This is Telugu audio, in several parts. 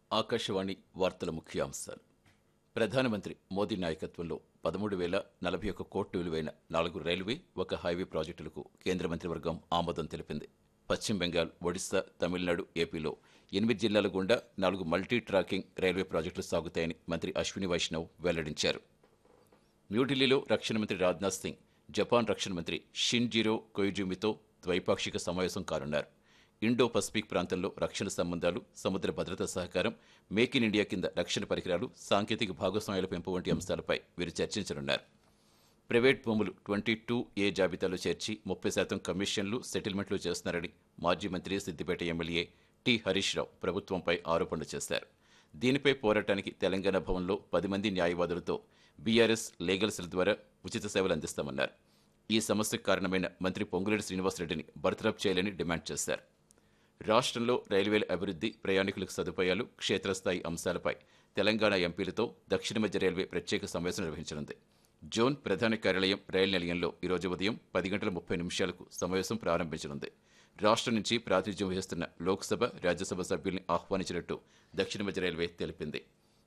ఆకాశవాణి వార్తల ముఖ్యాంశాలు ప్రధానమంత్రి మోదీ నాయకత్వంలో పదమూడు వేల నలభై ఒక్క కోట్ల విలువైన నాలుగు రైల్వే ఒక హైవే ప్రాజెక్టులకు కేంద్ర మంత్రివర్గం ఆమోదం తెలిపింది పశ్చిమ బెంగాల్ ఒడిశా తమిళనాడు ఏపీలో ఎనిమిది జిల్లాల గుండా నాలుగు మల్టీ ట్రాకింగ్ రైల్వే ప్రాజెక్టులు సాగుతాయని మంత్రి అశ్విని వైష్ణవ్ వెల్లడించారు న్యూఢిల్లీలో రక్షణ మంత్రి రాజ్నాథ్ సింగ్ జపాన్ రక్షణ మంత్రి షిన్జిరో కొయిజుమితో ద్వైపాక్షిక సమావేశం కానున్నారు ఇండో పసిఫిక్ ప్రాంతంలో రక్షణ సంబంధాలు సముద్ర భద్రతా సహకారం మేక్ ఇన్ ఇండియా కింద రక్షణ పరికరాలు సాంకేతిక భాగస్వామ్యాల పెంపు వంటి అంశాలపై వీరు చర్చించనున్నారు ప్రైవేట్ భూములు ట్వంటీ టూ ఏ జాబితాలో చేర్చి ముప్పై శాతం కమిషన్లు సెటిల్మెంట్లు చేస్తున్నారని మాజీ మంత్రి సిద్దిపేట ఎమ్మెల్యే టి హరీష్ రావు ప్రభుత్వంపై ఆరోపణలు చేశారు దీనిపై పోరాటానికి తెలంగాణ భవన్లో పది మంది న్యాయవాదులతో బీఆర్ఎస్ లీగల్ సెల్ ద్వారా ఉచిత సేవలు అందిస్తామన్నారు ఈ సమస్యకు కారణమైన మంత్రి పొంగులేటి శ్రీనివాసరెడ్డిని బర్తరఫ్ చేయాలని డిమాండ్ చేశారు రాష్ట్రంలో రైల్వేల అభివృద్ధి ప్రయాణికులకు సదుపాయాలు క్షేత్రస్థాయి అంశాలపై తెలంగాణ ఎంపీలతో దక్షిణ మధ్య రైల్వే ప్రత్యేక సమావేశం నిర్వహించనుంది జోన్ ప్రధాన కార్యాలయం రైలు నిలయంలో ఈరోజు ఉదయం పది గంటల ముప్పై నిమిషాలకు సమావేశం ప్రారంభించనుంది రాష్ట్రం నుంచి ప్రాతినిధ్యం వహిస్తున్న లోక్సభ రాజ్యసభ సభ్యుల్ని ఆహ్వానించినట్టు దక్షిణ మధ్య రైల్వే తెలిపింది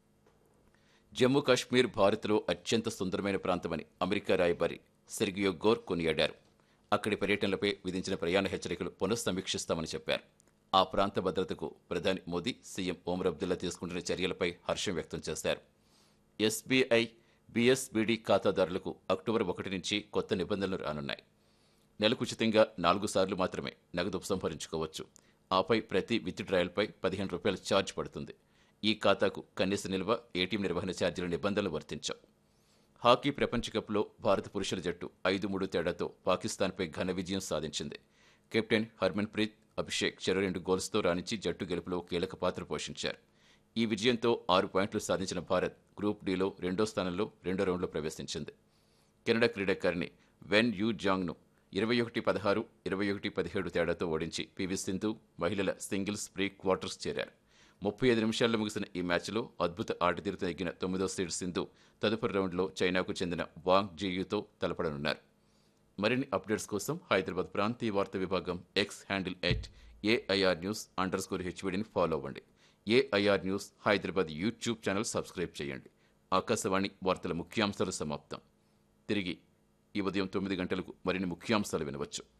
జమ్మూ కాశ్మీర్ భారత్లో అత్యంత సుందరమైన ప్రాంతమని అమెరికా రాయబారి సెర్గియో గోర్ కొనియాడారు అక్కడి పర్యటనలపై విధించిన ప్రయాణ హెచ్చరికలు పునఃసమీక్షిస్తామని చెప్పారు ఆ ప్రాంత భద్రతకు ప్రధాని మోదీ సీఎం ఓమర్ అబ్దుల్లా తీసుకుంటున్న చర్యలపై హర్షం వ్యక్తం చేశారు ఎస్బీఐ బీఎస్బీడీ ఖాతాదారులకు అక్టోబర్ ఒకటి నుంచి కొత్త నిబంధనలు రానున్నాయి నెలకు ఉచితంగా నాలుగు సార్లు మాత్రమే నగదు ఉపసంహరించుకోవచ్చు ఆపై ప్రతి విత్డ్రాయల్పై పదిహేను రూపాయల ఛార్జ్ పడుతుంది ఈ ఖాతాకు కనీస నిల్వ ఏటీఎం నిర్వహణ ఛార్జీల నిబంధనలు వర్తించవు హాకీ ప్రపంచ కప్లో భారత పురుషుల జట్టు ఐదు మూడు తేడాతో పాకిస్తాన్పై ఘన విజయం సాధించింది కెప్టెన్ హర్మన్ ప్రీత్ అభిషేక్ చెరో రెండు గోల్స్తో రాణించి జట్టు గెలుపులో కీలక పాత్ర పోషించారు ఈ విజయంతో ఆరు పాయింట్లు సాధించిన భారత్ గ్రూప్ డిలో రెండో స్థానంలో రెండో రౌండ్లో ప్రవేశించింది కెనడా క్రీడాకారిణి వెన్ యూ జాంగ్ను ఇరవై ఒకటి పదహారు ఇరవై ఒకటి పదిహేడు తేడాతో ఓడించి పివి సింధు మహిళల సింగిల్స్ ప్రీ క్వార్టర్స్ చేరారు ముప్పై ఐదు నిమిషాల్లో ముగిసిన ఈ మ్యాచ్లో అద్భుత ఆటతీరుతో నెగ్గిన తొమ్మిదో సీడ్ సింధు తదుపరి రౌండ్లో చైనాకు చెందిన వాంగ్ జీయూతో తలపడనున్నారు మరిన్ని అప్డేట్స్ కోసం హైదరాబాద్ ప్రాంతీయ వార్తా విభాగం X handle at AIR news under score హెచ్వీడీని ఫాలో అవ్వండి AIR news Hyderabad YouTube channel subscribe చేయండి ఆకాశవాణి వార్తల ముఖ్యాంశాలు సమాప్తం తిరిగి ఈ ఉదయం తొమ్మిది గంటలకు మరిన్ని ముఖ్యాంశాలు వినవచ్చు